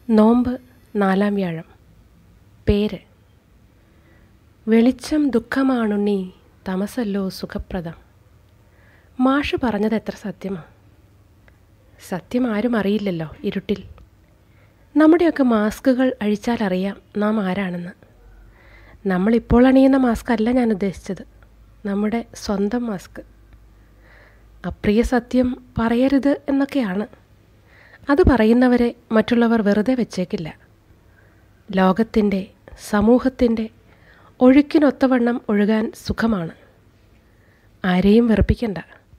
നോമ്പ് നാലാം വ്യാഴം പേര് വെളിച്ചം ദുഃഖമാണുണ്ണി തമസല്ലോ സുഖപ്രദം മാഷ് പറഞ്ഞത് എത്ര സത്യമാണ് സത്യം ആരും അറിയില്ലല്ലോ ഇരുട്ടിൽ നമ്മുടെയൊക്കെ മാസ്കുകൾ അഴിച്ചാൽ അറിയാം നാം ആരാണെന്ന് നമ്മളിപ്പോൾ അണിയുന്ന മാസ്ക് അല്ല ഞാൻ ഉദ്ദേശിച്ചത് നമ്മുടെ സ്വന്തം മാസ്ക് അപ്രിയ സത്യം പറയരുത് എന്നൊക്കെയാണ് അത് പറയുന്നവരെ മറ്റുള്ളവർ വെറുതെ വെച്ചേക്കില്ല ലോകത്തിൻ്റെ സമൂഹത്തിൻ്റെ ഒഴുക്കിനൊത്തവണ്ണം ഒഴുകാൻ സുഖമാണ് ആരെയും വെറുപ്പിക്കണ്ട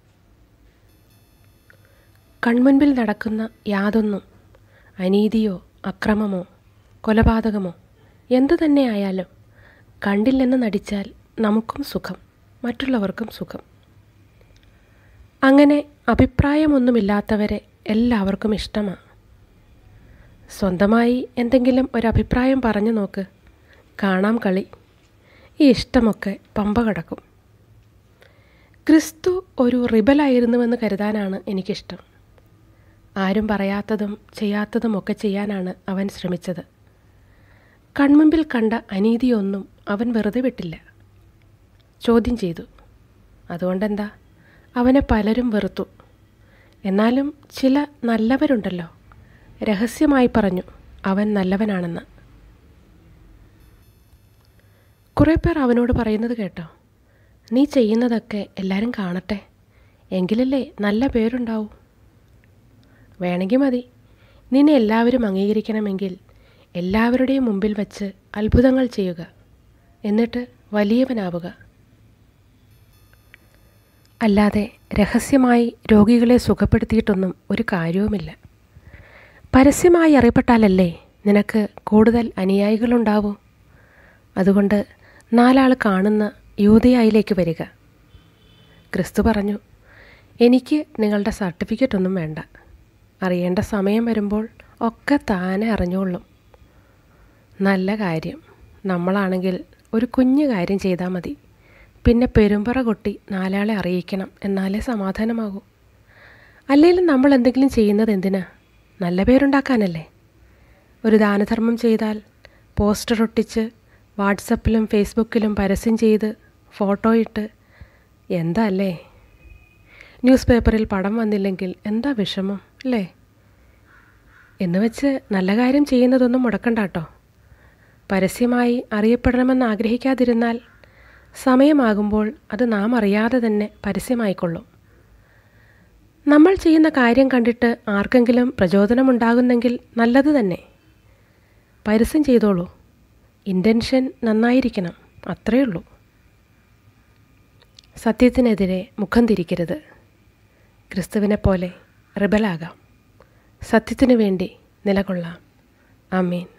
കൺമുൻപിൽ നടക്കുന്ന യാതൊന്നും അനീതിയോ അക്രമമോ കൊലപാതകമോ എന്തു തന്നെയായാലും കണ്ടില്ലെന്ന് നടിച്ചാൽ നമുക്കും സുഖം മറ്റുള്ളവർക്കും സുഖം അങ്ങനെ അഭിപ്രായമൊന്നുമില്ലാത്തവരെ എല്ലാവർക്കും ഇഷ്ടമാണ് സ്വന്തമായി എന്തെങ്കിലും ഒരഭിപ്രായം പറഞ്ഞു നോക്ക് കാണാം കളി ഈ ഇഷ്ടമൊക്കെ പമ്പ കിടക്കും ക്രിസ്തു ഒരു റിബലായിരുന്നുവെന്ന് കരുതാനാണ് എനിക്കിഷ്ടം ആരും പറയാത്തതും ചെയ്യാത്തതുമൊക്കെ ചെയ്യാനാണ് അവൻ ശ്രമിച്ചത് കൺമുമ്പിൽ കണ്ട അനീതിയൊന്നും അവൻ വെറുതെ വിട്ടില്ല ചോദ്യം ചെയ്തു അതുകൊണ്ടെന്താ അവനെ പലരും വെറുത്തു എന്നാലും ചില നല്ലവരുണ്ടല്ലോ രഹസ്യമായി പറഞ്ഞു അവൻ നല്ലവനാണെന്ന് കുറേ പേർ അവനോട് പറയുന്നത് കേട്ടോ നീ ചെയ്യുന്നതൊക്കെ എല്ലാവരും കാണട്ടെ എങ്കിലല്ലേ നല്ല പേരുണ്ടാവൂ വേണമെങ്കിൽ മതി നിന്നെ എല്ലാവരും അംഗീകരിക്കണമെങ്കിൽ എല്ലാവരുടെയും മുമ്പിൽ വച്ച് അത്ഭുതങ്ങൾ ചെയ്യുക എന്നിട്ട് വലിയവനാവുക അല്ലാതെ രഹസ്യമായി രോഗികളെ സുഖപ്പെടുത്തിയിട്ടൊന്നും ഒരു കാര്യവുമില്ല പരസ്യമായി അറിയപ്പെട്ടാലല്ലേ നിനക്ക് കൂടുതൽ അനുയായികളുണ്ടാവൂ അതുകൊണ്ട് നാലാൾ കാണുന്ന യൂതയായിലേക്ക് വരിക ക്രിസ്തു പറഞ്ഞു എനിക്ക് നിങ്ങളുടെ സർട്ടിഫിക്കറ്റ് ഒന്നും വേണ്ട അറിയേണ്ട സമയം വരുമ്പോൾ ഒക്കെ താനെ അറിഞ്ഞോളും നല്ല കാര്യം നമ്മളാണെങ്കിൽ ഒരു കുഞ്ഞു കാര്യം ചെയ്താൽ മതി പിന്നെ പെരുമ്പറ കൊട്ടി നാലാളെ അറിയിക്കണം എന്നാലേ സമാധാനമാകൂ അല്ലെങ്കിലും നമ്മൾ എന്തെങ്കിലും ചെയ്യുന്നത് എന്തിനാ നല്ല പേരുണ്ടാക്കാനല്ലേ ഒരു ദാനധർമ്മം ചെയ്താൽ പോസ്റ്റർ ഒട്ടിച്ച് വാട്സപ്പിലും ഫേസ്ബുക്കിലും പരസ്യം ചെയ്ത് ഫോട്ടോ ഇട്ട് എന്താ അല്ലേ ന്യൂസ് പേപ്പറിൽ പടം വന്നില്ലെങ്കിൽ എന്താ വിഷമം അല്ലേ എന്ന് വെച്ച് നല്ല കാര്യം ചെയ്യുന്നതൊന്നും മുടക്കണ്ട കേട്ടോ പരസ്യമായി അറിയപ്പെടണമെന്ന് ആഗ്രഹിക്കാതിരുന്നാൽ സമയമാകുമ്പോൾ അത് നാം അറിയാതെ തന്നെ പരസ്യമായിക്കൊള്ളും നമ്മൾ ചെയ്യുന്ന കാര്യം കണ്ടിട്ട് ആർക്കെങ്കിലും പ്രചോദനമുണ്ടാകുന്നെങ്കിൽ നല്ലത് തന്നെ പരസ്യം ചെയ്തോളൂ ഇൻറ്റൻഷൻ നന്നായിരിക്കണം അത്രയേ ഉള്ളൂ സത്യത്തിനെതിരെ മുഖം തിരിക്കരുത് ക്രിസ്തുവിനെ പോലെ റിബലാകാം സത്യത്തിനു വേണ്ടി നിലകൊള്ളാം ആമീൻ